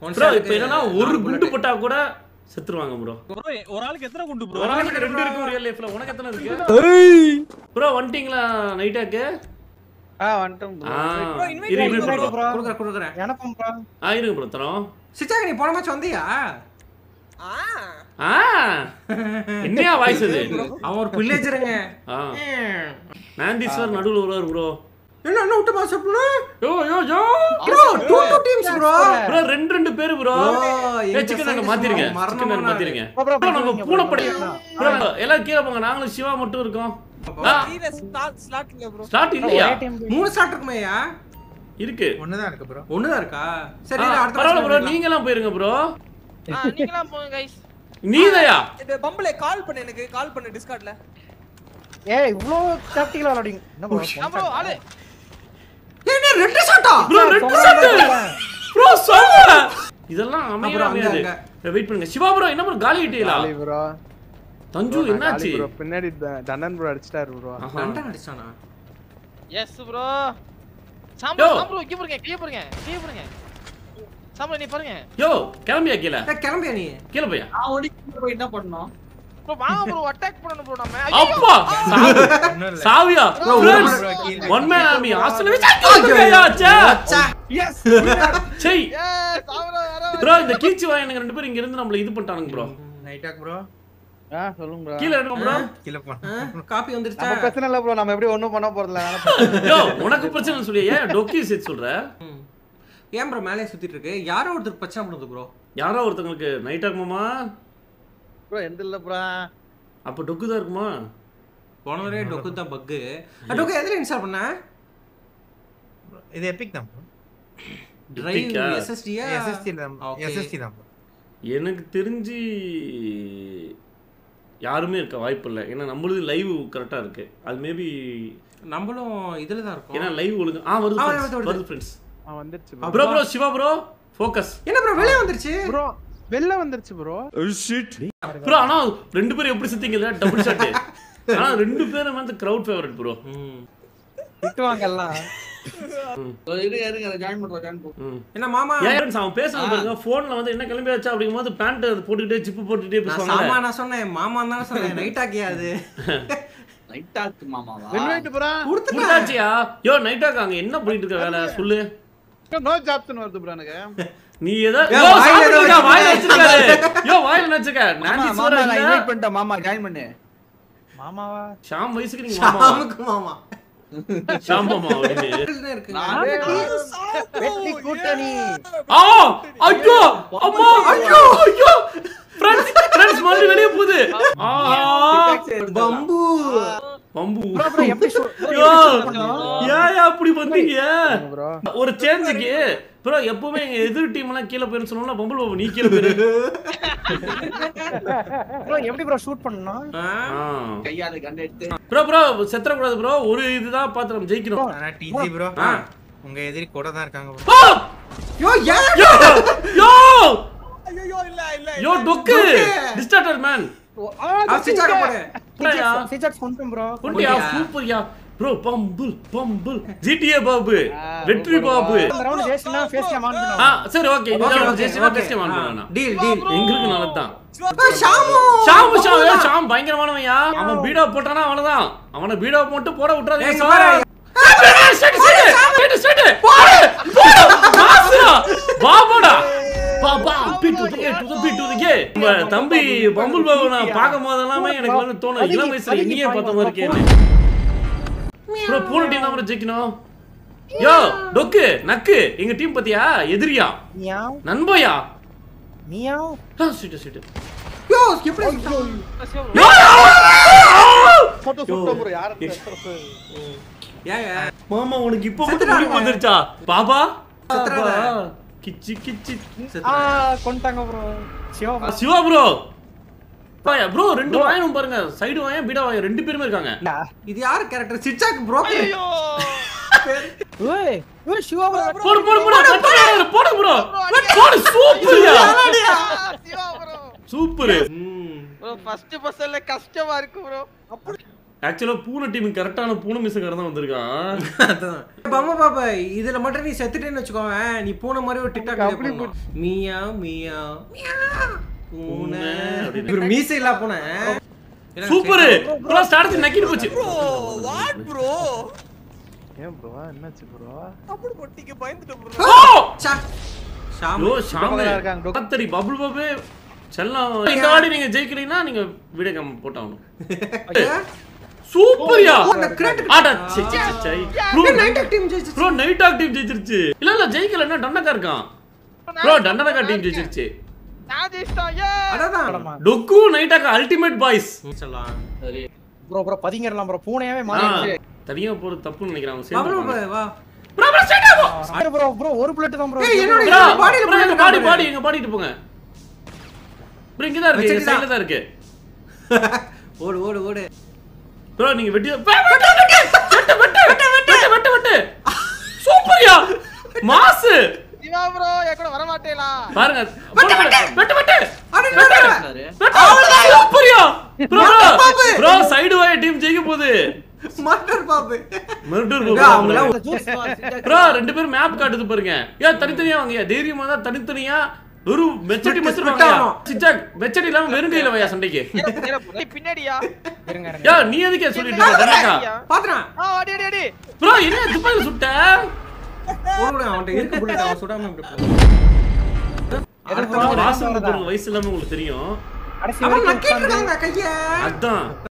One bro shot இப்போ என்னன்னா க்கு ஒரு நாலு குண்டு bullet. போட்டா கூட செத்துருவாங்க ப்ரோ ப்ரோ ஒரு ஆளுக்கு எத்தனை குண்டு ப்ரோ ஒரு ஆளுக்கு ரெண்டு இருக்கு ரியல் லைஃப்ல உனக்கு எத்தனை இருக்கு ப்ரோ வந்துட்டீங்களா நைட்டாக்கு ஆ வந்துட்டோம் ஆ Bro, invite இரு இரு பண்ணுங்க ப்ரோ bro. கொடுக்குறேன் கொடுக்குறேன் எனக்கும் ப்ரோ ஆ இருங்க ப்ரோ தரோம் சிச்சாக நீ போன மேட்ச் வந்தியா ஆ என்னையா வாய்ஸ் இது அவன் ஒரு பில்லேஜருங்க ஆ நாந்தீஸ்வர் நடுவுல வருவார் ப்ரோ என்ன என்ன விட்டு பாஸ் அப்படின்னா yo yo yo bro two two teams bro bro ரெண்டு ரெண்டு பேரு ப்ரோ Bro, ஏ எங்க சிக்கன் நாங்க side மாத்திருங்க சும்மா சிக்கன் நாங்க மரணமான மாத்திருங்க bro, bro, ப்ரோ நம்ம bro, பூனை bro, படி bro. ப்ரோ எல்லாரும் கீழே போங்க நாங்களும் சிவா மட்டும் இருக்கோம் ஆ ஸ்லாட் இல்ல ப்ரோ ஸ்டார்ட் இல்லையா மூணு ஸ்டார்ட் இருக்குமேயா இருக்கு ஒண்ணுதான் இருக்கு ப்ரோ ஒண்ணுதான் இருக்கா சரி ஆ, இரு, அடுத்த பரவாயில்ல ப்ரோ match நீங்க எல்லாம் போயிருங்க ப்ரோ நீங்களாம் போங்க கைஸ் நீதையா இந்த பம்பளே கால் பண்ணு எனக்கு கால் பண்ணு டிஸ்கார்ட்ல ஏய் இவ்ளோ டாக்டிக்கலா விளையாடுங்க என்ன bro, ப்ரோ ஆளு ஏய், நீ ரெண்டு ஷாட்டா ப்ரோ ரெண்டு ஷாட் ப்ரோ சொல்ல இதெல்லாம் அமையவே அப்புறம் அங்க, அமையாது வெயிட் பண்ணுங்க சிவா ப்ரோ என்ன ப்ரோ காலி கிட்டீங்களா காலி bro. தஞ்சு bro, நான் என்னாச்சு காலி bro. பின்னாடி த- தண்டன் ப்ரோ அடிச்சிட்டாரு ப்ரோ ஆஹா. நண்டன் அடிச்சானா yes bro Sambu Yo. Sambu இங்க பாருங்க கீழ பாருங்க கீழ பாருங்க சாம்பு நீ பாருங்க யோ கிளம்பியா கீழே ஏய், கிளம்பியா நீ கீழே போயா நான் ஓடி போய் என்ன பண்ணோம் ப்ரோ வாங்க ப்ரோ அட்டாக் பண்ணனும் ப்ரோ நம்ம அப்பா சாவு. ஒண்ணும் இல்ல சாவியா Bro, Friends, bro, கீழே. ஒன் மேன் ஆர்மி ஹாஸ்டல் வச்சு எஸ் செய் ஏ சாவுடா வர ப்ரோ இந்த கீச்சி வாயனுங்க ரெண்டு பேரும் இங்க இருந்து நம்மள இது பண்ணிட்டானுங்க ப்ரோ நைட்டாக் ப்ரோ ஆ சொல்லுங்க bro. கீழ எடுங்க ப்ரோ கீழே போன காப்பி வந்துருச்சா நம்ம பிரச்சனை இல்ல ப்ரோ நம்ம எப்படி ஒண்ணும் பண்ண போறதில்ல அதனால யோ உனக்கு பிரச்சனை சொல்லி ஏன் டொக்கி சேர்த்து சொல்ற ம். ஏன் ப்ரோ மேலே சுத்திட்டு இருக்கு யாரோ ஒருத்தர் பிரச்சனை பண்ணுது ப்ரோ யாரோ ஒருத்தங்களுக்கு நைட் ஆகுமாமா ப்ரோ எந்த இல்ல ப்ரோ அப்ப டொக்கு தான் இருக்குமா போன வரையே டொக்கு தான் பக்கு டொக்கு எதுல இன்ஸ்டால் பண்ண இது எபிக் தான் ப்ரோ டிரைவ் Epic-ஆ? எஸ்எஸ்டியா எஸ்எஸ்டி தான் Okay. எஸ்எஸ்டி தான் bro. எனக்கு தெரிஞ்சு யாருமே இருக்க வாய்ப்பு இல்லை ஏன்னா நம்மளுது லைவ் கரெக்டா இருக்கு அது மேபி நம்மளும் இதுல தான் ஏன்னா இருக்கோம் லைவ் ஒழுங்கு ஆ வருது ஆ, friends, வருது, வருது. வருது ஃப்ரெண்ட்ஸ் ஆ வந்துருச்சு bro bro Siva bro focus என்ன ப்ரோ வெளியே வந்துருச்சு ப்ரோ வெளில வந்துருச்சு ப்ரோ ப்ரோ ஆனா ரெண்டு பேரும் எப்படி சுத்தீங்கல்ல டபுள் ஷாட் ஆனா ரெண்டு பேரும் வந்து கிரவுட் ஃபேவரட் ப்ரோ ம். திட்டுவாங்க எல்லாம் இருங்க இருங்க ஜாயின் பண்றோம் ஜாயின் பண்றோம் என்ன மாமா ஏன் friends, அவன் பேசுறது பாருங்க போன்ல வந்து என்ன கிளம்பி வச்சா அப்படிங்கும்போது பேண்ட் போட்டுக்கிட்டே ஜிப்பு போட்டுக்கிட்டே நான் பேசுவாங்க சாமா நான் சொன்னேன் மாமா தானே சொன்னேன் நைட் ஆக்கியா அது லைட் ஆக்கு மாமாவா வென்வைட் ப்ரோ கொடுத்துட்டேன் கொடுத்தாச்சியா யோ நைட்டாக்கு அங்க என்ன பண்ணிட்டு இருக்க வேலை சொல்லு நோ ஜாப்ஸ்னு வருது ப்ரோ எனக்கு நீ ஏதோ ஏய், யோ, வாயில ஏதோ சாப்பிட்டுருக்கா, வாயில வச்சிருக்காரு. வச்சிருக்காரு யோ வாயில என்ன வச்சிருக்க நான்டி மாமா சோற நான் இல்ல இன்வைட் பண்ணிட்டேன் மாமா ஜாயின் பண்ணு மாமாவா ஷாம் வயசுக்கு நீங்க மாமா ஷாமுக்கு மாமா ஷாம் மாமா அப்படின்னு இதுல இருக்குங்க. வெற்றி கூட்டணி ஆ ஐயோ அம்மா ஐயோ ஐயோ ஃப்ரெண்ட்ஸ் ஃப்ரெண்ட்ஸ் மறுபடியும் வெளிய போகுது ஆஹா பம்பு பம்பு ப்ரோ ப்ரோ எப்படி shoot- யோ ஏன் அப்படி வந்தீங்க ப்ரோ ஒரு சேஞ்சுக்கு ப்ரோ எப்பவுமே எங்க எதிர் டீம் எல்லாம் கீழே போயிரும் சொன்னோம்னா பம்புல் பாபு நீ கீழே போயிரு ப்ரோ எப்படி ப்ரோ ஷூட் பண்ணனும் ஆ? கையால கண்டு எடுத்து ப்ரோ ப்ரோ செத்துற கூடாது ப்ரோ ஒரு இதுதான் பார்த்து நம்ம ஜெயிக்கணும் ஆனா டிஜி ப்ரோ ஆ. உங்க எதிரி கூட தான் இருக்காங்க bro. ஆ! யோ ஏன் யோ யோ ஐயோ இல்ல இல்ல யோ டொக்கு டிஸ்டார்டர் மேன் ஆ, சிச்சாக்க போடு போயா சீஜாக்ஸ் கொண்டு ப்ரோ கொண்டியா சூப்பர்யா ப்ரோ பம்பிள் பம்பிள் ஜிடிஏ பாபு வெற்றி பாபு இந்த ரவுண்ட் ஜெயிச்சனா ஃபேஸ் கேம் ஆன் ஆ பண்ணுவோம் சரி ஓகே இந்த ஓகே round ஓகே ஜெயிச்சா ஓகே டெஸ்ட் ஆன் பண்ணலாம் டீல் டீல் எங்களுக்கு நல்லதுதான் ஆ, ஷாமு ஷாம் ஷாம் ஏய், ஷாம் பயங்கரமானவன்யா அவன் பீடா போட்டானா அவனதான் அவன பீடா போட்டு போட விட்டுறாதீங்க ஏங்க சார் பாரு. ஸ்ட்ரைட் ஸ்ட்ரைட் ஸ்ட்ரைட் போடு போடு மாசுடா பாபோடா பாபா beat to the to the beat to the கே நம்ம தம்பி பம்புல் பாபு நான் பாக்கும் போதெல்லாமே எனக்கு வந்து தோணும் இளம் வயசுல என்னையே பார்த்த மாதிரி இருக்கேன்னு ப்ரோ பூனை டீம் தான் bro ஜெயிக்கணும் யோ டொக்கு நக்கு எங்க டீம் பத்தியா எதிரியா மியாவ் நண்பையா மியாவ் ஆ சீட்டு சீட்டு யோ எப்படி போட்டோ சுட்டோம் ப்ரோ யார ஏங்க மாமா உனக்கு இப்போ மட்டும் செத்துட்டாங்க. முடிவு வந்துருச்சா பாபா செத்துறாங்க. பாபா. கிச்சி கிச்சி ஆ கொண்டாங்க bro Siva bro. Siva bro பாயா ப்ரோ ரெண்டு வாயனும் பாருங்க சைடு வாயன் பீடா வாயன் ரெண்டு பேருமே இருக்காங்க இது யார் கேரக்டர் சிச்சாக் ப்ரோ ஐயோ ஓய் ஓய் சிவா bro போடு போடு போடு போடு போடு ப்ரோ போடு சூப்பர்யா Siva bro super bro first பஸ்ல கஷ்டமா இருக்கு ப்ரோ ஆக்சுவலா பூனை டீமுக்கு கரெக்டான பூனை மிஸ்ஸுக்காரன் தான் வந்திருக்கான் அதான் பாமா பாப்பா இதுல மட்டும் நீ செத்துட்டேன்னு வச்சுக்கோவேன் நீ பூனை மாதிரி ஒரு டிக்டாக் அப்படி பண்ணணும் மியா மியா மியா பூனை அப்படின்னு. ஒரு மீசை இல்ல பூனை சூப்பர் ப்ரோ ஸ்டார்ட் நக்கிட்டு போச்சு வாட் ப்ரோ ஏன் ப்ரோ என்னாச்சு ப்ரோ அப்படி பொட்டிக்கு பயந்துட்டு ப்ரோ ஓ சா ஷாம் யோ ஷாமே பக்கத்துல இருக்காங்க, டொக். காத்தடி பபுள் பாபே செல்லம் இந்த வாடி நீங்க ஜெயிக்கிறீங்கன்னா நீங்க வீடியோ கேம் போட்டாகணும் சூப்பர்யா அந்த கிரேட் ஆடா சி சி சி ப்ரோ நைட் டீம் ஜெயிச்சு ப்ரோ நைட் ஆக்டிவ் ஜெயிச்சிருச்சு இல்ல இல்ல ஜெயிக்கல என்ன டன்னக்கா இருக்கான் ப்ரோ டன்னக்கா டீம் ஜெயிச்சிருச்சு நான் ஜெயிச்சிட்டோம் ஏ அதான் டொக்கு நைட் ஆக்கா அல்டிமேட் பாய்ஸ் சொல்லலாம் சரி ப்ரோ ப்ரோ பதிங்கிடலாம் ப்ரோ பூனையாவே ஆ, மாறி தனியா போறது தப்புன்னு நினைக்கிறாங்க பாபா சேர்ந்து பாப்பா, வா ப்ரோ ப்ரோ ஸ்ட்ரைட் ஆ ப்ரோ ப்ரோ ஒரு புல்லட் தான் ப்ரோ ஏய், என்னோட ப்ரோ பாடியில ப்ரோ எங்க bullet பாடி இருக்கு. பாடி எங்க பாடிட்டு போங்க ப்ரோ இங்க தான் இருக்கு வச்சிருக்கா? சைடுல தான் இருக்கு ஓடு ஓடு ஓடு ப்ரோ நீங்க வெட்டி வெட்டு வெட்டு வெட்டு வெட்டு வெட்டு வெட்டு வெட்டு சூப்பர்யா மாசு இவா ப்ரோ என் கூட வர மாட்டேலா பாருங்க வெட்டு வெட்டு வெட்டு அட, வெட்டு சொன்னாரு. வெட்டு சூப்பர்யா ப்ரோ பாப்பு. ப்ரோ சைடு வாய் டீம் ஜெயிக்க போகுது மட்டர் பாப்பு மர்டர் ஏய், அவங்களாம் ப்ரோ ரெண்டு பேரும் மேப் காட்டுது பாருங்க ஏன் தனித்தனியா வாங்க தைரியமா தான் தனித்தனியா வெறும் மெச்சடி Split, மட்டும் split வாங்க ஆகும். சிச்சாக் மெச்சடி இல்லாம வெறும் கையில வையா சண்டைக்கு நீ பின்னாடியா இருங்க இருங்க யா நீ எதுக்கே சொல்லிட்டு இருக்க தனக்கா பாத்துறான் ஆ அடி அடி அடி ப்ரோ என்ன துப்பாக்கி சுட்ட ஓடு ஓடு அவன்கிட்ட இருக்கு புல்லட் அவன் சுடாம இப்படி போ. அடுத்த வாசல் போற வயசு இல்லாம உங்களுக்கு தெரியும் கடைசி அவன் வரைக்கும் நக்கிட்டு உட்கார்ந்து இருக்காங்க கைய அதான்